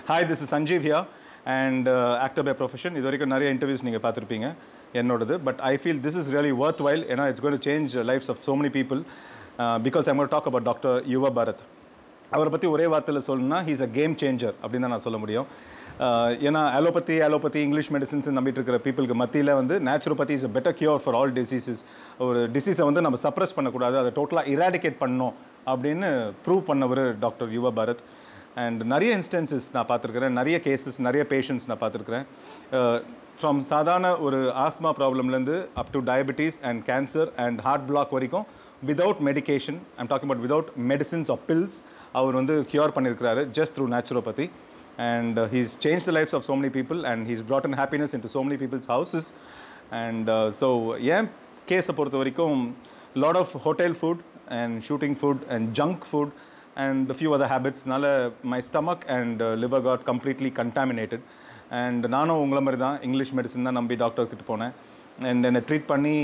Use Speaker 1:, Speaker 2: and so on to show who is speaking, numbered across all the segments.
Speaker 1: hi this is Sanjeev here and actor by profession இது வரைக்கும் நிறைய இன்டர்வியூஸ் நீங்கள் பார்த்துருப்பீங்க என்னோடது but I feel this is really worthwhile ஏன்னா it's going change lives of so many people because I'm talk about doctor Yuva Bharat அவரை பற்றி ஒரே வார்த்தையில் சொல்லணும்னா ஹீஸ் அ கேம் சேஞ்சர் அப்படின்னு தான் நான் சொல்ல முடியும் Uh, ஏன்னா அலோபதி அலோபதி இங்கிலீஷ் மெடிசின்ஸ் நம்பிட்டு இருக்கிற பீப்புளுக்கு மத்தியில் வந்து naturopathy is a better cure for all diseases ஒரு டிசீஸை வந்து நம்ம சப்ரஸ் பண்ணக்கூடாது அதை டோட்டலாக இராடிகேட் பண்ணணும் அப்படின்னு ப்ரூவ் பண்ணவர் டாக்டர் யுவ பாரத் அண்ட் நிறைய இன்ஸ்டன்சஸ் நான் பார்த்துருக்குறேன் நிறைய கேசஸ் நிறைய பேஷண்ட்ஸ் நான் பார்த்துருக்குறேன் ஃப்ரம் சாதாரண ஒரு ஆஸ்மா ப்ராப்ளம்லேருந்து up to diabetes and cancer and heart block வரைக்கும் without medication I'm talking about without medicines of pills அவர் வந்து க்யூர் பண்ணியிருக்கிறாரு just through naturopathy and uh, he's changed the lives of so many people and he's brought in happiness into so many people's houses and uh, so என் கேஸை பொறுத்த வரைக்கும் lot of hotel food and shooting food and junk food and few other ஹேபிட்ஸ்னால my stomach and liver got completely contaminated and நானும் உங்களை மாதிரி தான் English medicine தான் நம்பி டாக்டர் கிட்ட போனேன் அண்ட் என்னை ட்ரீட் பண்ணி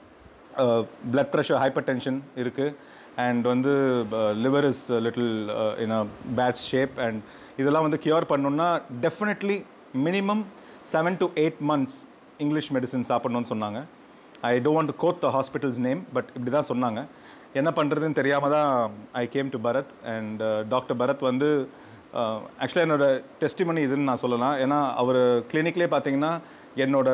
Speaker 1: பிளட் ப்ரெஷர் ஹைப்பர் டென்ஷன் இருக்குது அண்ட் வந்து liver is little in a bad shape and இதெல்லாம் வந்து க்யூர் பண்ணணுன்னா definitely minimum seven to eight months English medicine சாப்பிட்ணுன்னு சொன்னாங்க I don't want to quote the hospital's name but இப்படி தான் சொன்னாங்க என்ன பண்ணுறதுன்னு தெரியாமல் தான் I came to Bharat and doctor Bharat வந்து ஆக்சுவலாக என்னோட டெஸ்டிமனி இதுன்னு நான் சொல்லலாம் ஏன்னா அவர் கிளினிக்லேயே பார்த்தீங்கன்னா என்னோட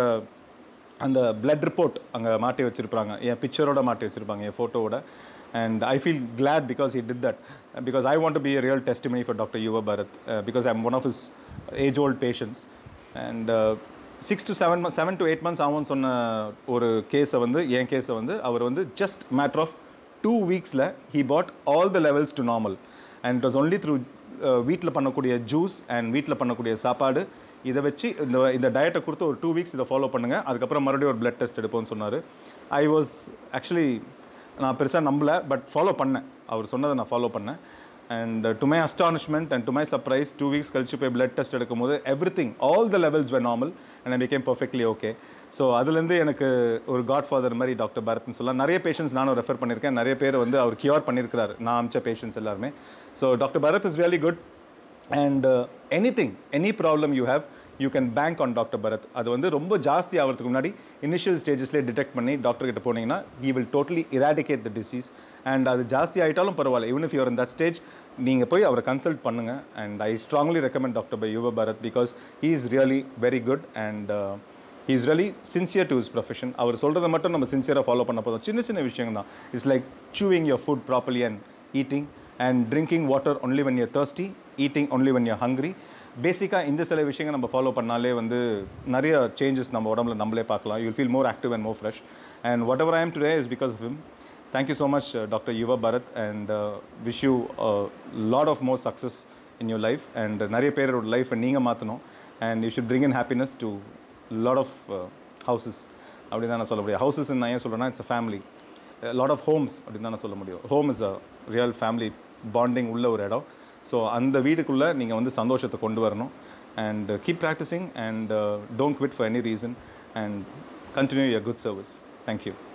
Speaker 1: அந்த பிளட் ரிப்போர்ட் அங்கே மாட்டி வச்சுருப்பாங்க என் பிக்சரோட மாட்டி வச்சுருப்பாங்க என் ஃபோட்டோவோட and I feel glad because he did that because I want to be a real testimony for doctor Yuva Bharat because I'm one of his age old patients and six to seven month seven to eight months ஆகும்னு சொன்ன ஒரு கேஸை வந்து என் கேஸை வந்து அவர் வந்து just matter of two வீக்ஸில் he brought all the levels to normal and it was only through வீட்டில் பண்ணக்கூடிய ஜூஸ் அண்ட் வீட்டில் பண்ணக்கூடிய சாப்பாடு இதை வச்சு இந்த இந்த டயட்டை கொடுத்து ஒரு டூ வீக்ஸ் இதை ஃபாலோ பண்ணுங்கள் அதுக்கப்புறம் மறுபடியும் ஒரு பிளட் டெஸ்ட் எடுப்போம்னு சொன்னார் ஐ வாஸ் ஆக்சுவலி நான் பெருசாக நம்பலை பட் ஃபாலோ பண்ணேன் அவர் சொன்னதை நான் ஃபாலோ பண்ணேன் and to my astonishment and to my surprise two weeks கழிச்சு போய் பிளட் டெஸ்ட் எடுக்கும்போது everything all the levels were normal and I became perfectly okay so அதுலேருந்து எனக்கு ஒரு காட் ஃபாதர் மாதிரி டாக்டர் பரத்னு சொல்லலாம் நிறைய பேஷண்ட்ஸ் நானும் ரெஃபர் பண்ணியிருக்கேன் நிறைய பேர் வந்து அவர் கியூர் பண்ணியிருக்கிறார் நான் அமிச்ச பேஷண்ட்ஸ் எல்லாருமே so doctor Bharat is really good and anything any problem you have you can bank on doctor Bharat அது வந்து ரொம்ப ஜாஸ்தி ஆகிறதுக்கு முன்னாடி இனிஷியல் ஸ்டேஜஸ்லேயே டிடெக்ட் பண்ணி டாக்டர் கிட்ட போனீங்கன்னா he will totally eradicate the disease and அது ஜாஸ்தி ஆகிட்டாலும் பரவாயில்ல even if you're in that stage நீங்கள் போய் அவரை கன்சல்ட் பண்ணுங்கள் and I strongly recommend doctor by Yuva Bharat because he is really very good and he is really sincere to his profession அவர் சொல்கிறத மட்டும் நம்ம சின்சியராக ஃபாலோ பண்ண போதும் சின்ன சின்ன விஷயங்கள் தான் it's like chewing your food properly and eating and drinking water only when you're thirsty eating only when you're hungry பேசிக்காக இந்த சில விஷயங்கள் நம்ம ஃபாலோ பண்ணாலே வந்து நிறைய சேஞ்சஸ் நம்ம உடம்புல நம்மளே பார்க்கலாம் you feel more active and more fresh and whatever I am today is because of him thank you so much doctor Yuva Bharath and wish you lot of more success in your life and நிறைய பேரோட லைஃப்பை நீங்கள் மாற்றணும் and you should bring in happiness to lot of houses அப்படி தான் நான் சொல்ல முடியும் ஹவுசஸ் நான் ஏன் சொல்கிறேன்னா it's a family lot of homes அப்படின்னு தான் நான் சொல்ல முடியும் home is a real family bonding உள்ள ஒரு இடம் ஸோ அந்த வீடுக்குள்ளே நீங்கள் வந்து சந்தோஷத்தை கொண்டு வரணும் and keep practising and don't quit for any reason and continue your good service thank you